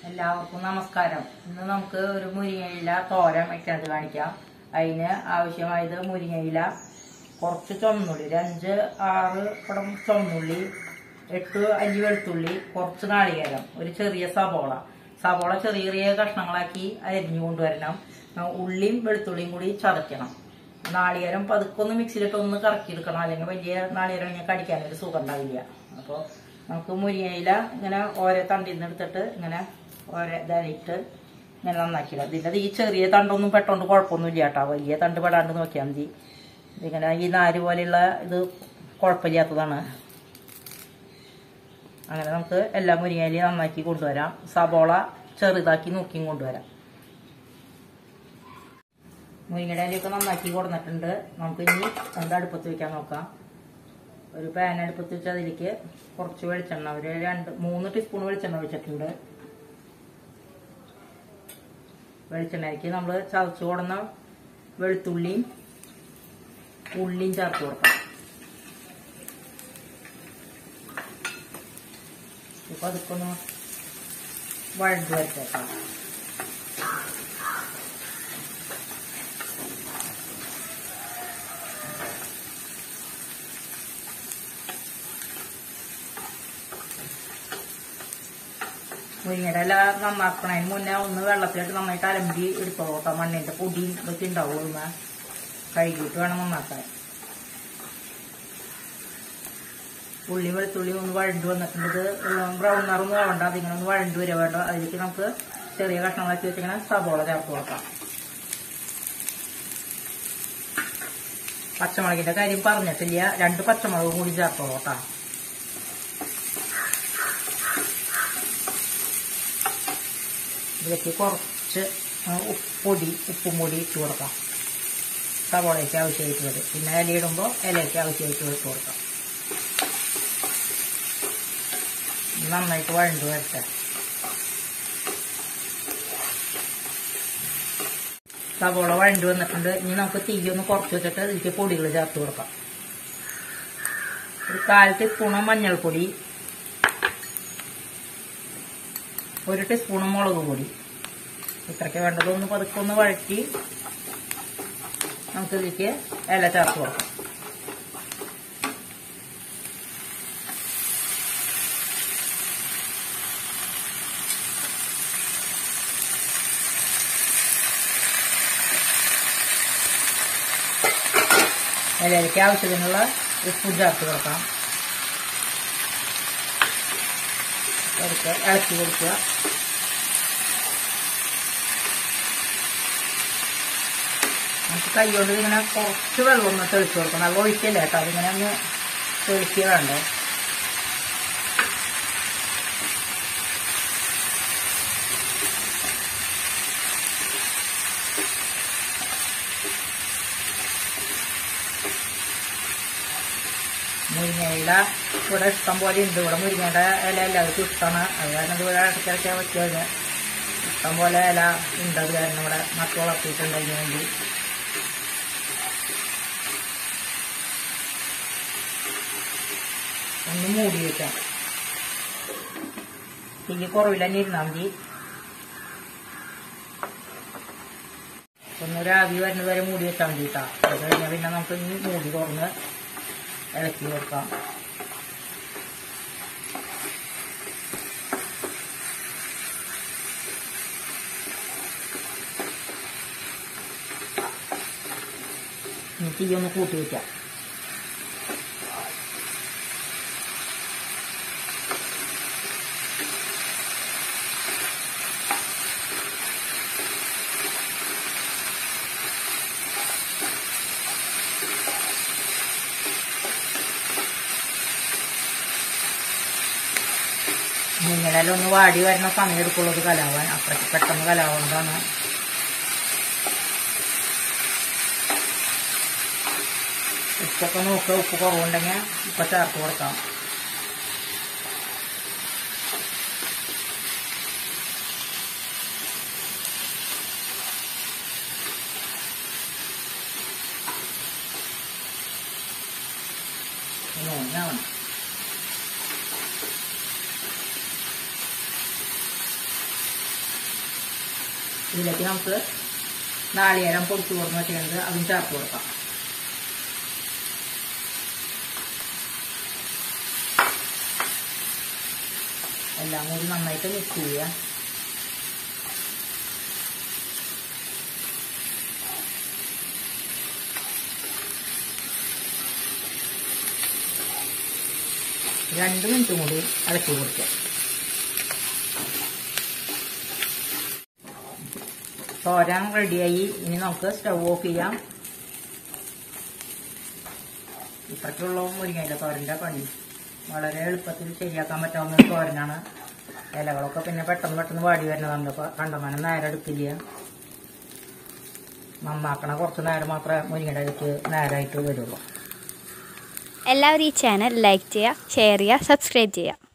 എല്ലാവർക്കും നമസ്കാരം ഇന്ന് നമുക്ക് ഒരു മുരിങ്ങയില തോരൻ വെക്കുന്നത് കാണിക്കാം അതിന് ആവശ്യമായത് മുരിങ്ങയില കുറച്ച് ചുവന്നുള്ളി ഒരു അഞ്ച് ആറ് കുടം ചുവന്നുള്ളി എട്ട് അഞ്ച് വെളുത്തുള്ളി കുറച്ച് നാളികേരം ഒരു ചെറിയ സബോള സബോള ചെറിയ ചെറിയ കഷ്ണങ്ങളാക്കി അരിഞ്ഞു കൊണ്ടുവരണം ആ, ഉള്ളിയും വെളുത്തുള്ളിയും കൂടി ചതയ്ക്കണം നാളികേരം പതുക്കൊന്ന് മിക്സിയിലിട്ട് ഒന്ന് കറക്കിയെടുക്കണം അല്ലെങ്കിൽ വലിയ നാളികേരം ഇങ്ങനെ കടിക്കാനൊരു സുഖം ഉണ്ടാവില്ല അപ്പോൾ നമുക്ക് മുരിങ്ങയില ഇങ്ങനെ ഓരോ തണ്ടിൽ നിന്ന് എടുത്തിട്ട് ഇങ്ങനെ ഓരോ ഇതായിട്ട് ഇങ്ങനെ നന്നാക്കിയിടാം ഇതിൻ്റെ ഈ ചെറിയ തണ്ടൊന്നും പെട്ടോണ്ട് കുഴപ്പമൊന്നുമില്ല കേട്ടോ വലിയ തണ്ട് പെടാണ്ട് നോക്കിയാൽ മതി ഇതിങ്ങനെ ഈ നാര് പോലെയുള്ള ഇത് കുഴപ്പമില്ലാത്തതാണ് അങ്ങനെ നമുക്ക് എല്ലാ മുരിങ്ങയിലയും നന്നാക്കി കൊണ്ടുവരാം സബോള ചെറുതാക്കി നുറുക്കിയും കൊണ്ടുവരാം മുരിങ്ങയുടെ ഇലയൊക്കെ നന്നാക്കി കൊടുന്നിട്ടുണ്ട് നമുക്ക് ഇനി രണ്ട് അടുപ്പത്ത് വെക്കാൻ നോക്കാം ഒരു പാൻ അടുപ്പത്ത് വെച്ച് അതിലേക്ക് കുറച്ച് വെളിച്ചെണ്ണ ഒരു രണ്ട് മൂന്ന് ടീസ്പൂൺ വെളിച്ചെണ്ണ ഒഴിച്ചിട്ടുണ്ട് വെളിച്ചെണ്ണയ്ക്ക് നമ്മൾ ചതച്ച് കൊടുന്ന വെളുത്തുള്ളിയും ഉള്ളിയും ചേർത്ത് കൊടുക്കാം ഇപ്പൊ അതൊക്കെ ഒന്ന് വഴണ്ട് വരച്ചേക്കാം മുരിങ്ങയുടെ ഇല നന്നാക്കണതിന് മുന്നേ ഒന്ന് വെള്ളത്തിലിട്ട് നന്നായിട്ട് അലമ്പി എടുത്തോളൂ കേട്ടോ മണ്ണിന്റെ പൊടി ഇതൊക്കെ ഉണ്ടാവും ഒന്ന് കഴുകിയിട്ട് വേണം നന്നാക്കാൻ ഉള്ളി വെളുത്തുള്ളി ഒന്ന് വഴണ്ട് വന്നിട്ടുണ്ട് ഇത് ബ്രൗൺ നിറൊന്നും വേണ്ട അതിങ്ങനെ ഒന്ന് വഴണ്ട് വരിക വേണ്ട അതിലേക്ക് നമുക്ക് ചെറിയ കഷ്ണങ്ങളാക്കി വെച്ചിങ്ങനെ സബോള ചേർത്ത് കൊടുക്കാം പച്ചമുളകിന്റെ കാര്യം പറഞ്ഞിട്ടില്ല രണ്ട് പച്ചമുളക് കൂടി ചേർത്തോളൂ കേട്ടോ ഇതിലേക്ക് കുറച്ച് ആ, ഉപ്പ് പൊടി ഉപ്പും പൊടി ഇട്ട് കൊടുക്കാം സവോളയ്ക്ക് ആവശ്യമായിട്ടുള്ളത് പിന്നെ ഇലയിടുമ്പോൾ ഇലയ്ക്ക് ആവശ്യമായിട്ട് ഇട്ട് കൊടുക്കാം നന്നായിട്ട് വഴണ്ട് വരട്ടെ സവോള വഴണ്ട് വന്നിട്ടുണ്ട് ഇനി നമുക്ക് തീ ഒന്ന് കുറച്ച് വെച്ചിട്ട് ഇതിലേക്ക് പൊടികൾ ചേർത്ത് കൊടുക്കാം ഒരു കാൽ ടീസ്പൂണ് മഞ്ഞൾപ്പൊടി ഒരു ടീസ്പൂൺ മുളക് പൊടി ഇത്രയ്ക്ക് വേണ്ടത് ഒന്ന് പതുക്കെ ഒന്ന് വഴറ്റി നമുക്ക് ഇതിലേക്ക് ഇല ചേർത്ത് കൊടുക്കാം ഇലയിലേക്ക് ആവശ്യത്തിനുള്ള ഉപ്പും ചേർത്ത് കൊടുക്കാം പതുക്കെ ഇളക്കി കൊടുക്കുക നമുക്ക് കൈ കൊണ്ട് ഇങ്ങനെ കുറച്ച് വെള്ളം ഒന്ന് തെളിച്ച് കൊടുക്കണം നല്ല ഒഴിക്കല്ലേ കേട്ടോ അതിങ്ങനെ ഒന്ന് തെളിക്കുക വേണ്ടേ മുരിങ്ങയില ഇവിടെ ഇഷ്ടം പോലെ ഉണ്ട് ഇവിടെ മുരിങ്ങയുടെ ഇല എല്ലാവർക്കും ഇഷ്ടമാണ് അത് കാരണം ഇത് ഇവിടെ ഇടയ്ക്കിടയ്ക്ക് പറ്റിയത് ഇഷ്ടം പോലെ ഇല ഉണ്ട് അത് കാരണം ഇവിടെ നട്ട് വളർത്തിയിട്ടുണ്ട് അതിന് വേണ്ടി ഒന്ന് മൂടി വെക്കാം തീ കുറവില്ല തന്നെ ഇരുന്നാൽ മതി ഒന്നൊരു ആവി വരുന്നത് വരെ മൂടി വെച്ചാൽ മതി കേട്ടോ അത് കഴിഞ്ഞാൽ പിന്നെ നമുക്ക് ഇനി മൂടി തുറന്ന് ഇളക്കി കൊടുക്കാം ഇനി തീ ഒന്ന് കൂട്ടി വെക്കാം മുങ്ങലെല്ലാം ഒന്ന് വാടി വരുന്ന സമയം എടുക്കുള്ളത് കലാവാൻ അത്രയ്ക്ക് പെട്ടെന്ന് കലാവുന്നതാണ് ഉപ്പൊക്കെ നോക്കുക ഉപ്പ് കുറവുണ്ടെങ്കിൽ ഉപ്പ് ചേർത്ത് കൊടുക്കാം ഒന്ന് ഇതിലേക്ക് നമുക്ക് നാളികേരം പൊടിച്ചു കൊടുന്ന് വെച്ചിട്ടുണ്ട് അതും ചേർത്ത് കൊടുക്കാം എല്ലാം കൂടി നന്നായിട്ട് മിക്സ് ചെയ്യുക രണ്ട് മിനിറ്റും കൂടി ഇളക്കി കൊടുക്കുക തോരൻ റെഡിയായി ഇനി നമുക്ക് സ്റ്റൗ ഓഫ് ചെയ്യാം ഇത്രയ്ക്കുള്ള മുരിങ്ങയില്ല തോരൻ്റെ പണി വളരെ എളുപ്പത്തിൽ ശരിയാക്കാൻ പറ്റാവുന്ന ഒരു തോരനാണ് ഇലകളൊക്കെ പിന്നെ പെട്ടെന്ന് പെട്ടെന്ന് വാടി വരുന്നതുണ്ട് അപ്പോൾ കണ്ടമാനം നേരം എടുക്കില്ല നന്നാക്കണ കുറച്ച് നേരം മാത്രമേ മുരിങ്ങയുടെ അടുത്ത് നേരമായിട്ട് വരുള്ളൂ എല്ലാവരും ഈ ചാനൽ ലൈക്ക് ചെയ്യുക ഷെയർ ചെയ്യുക സബ്സ്ക്രൈബ് ചെയ്യുക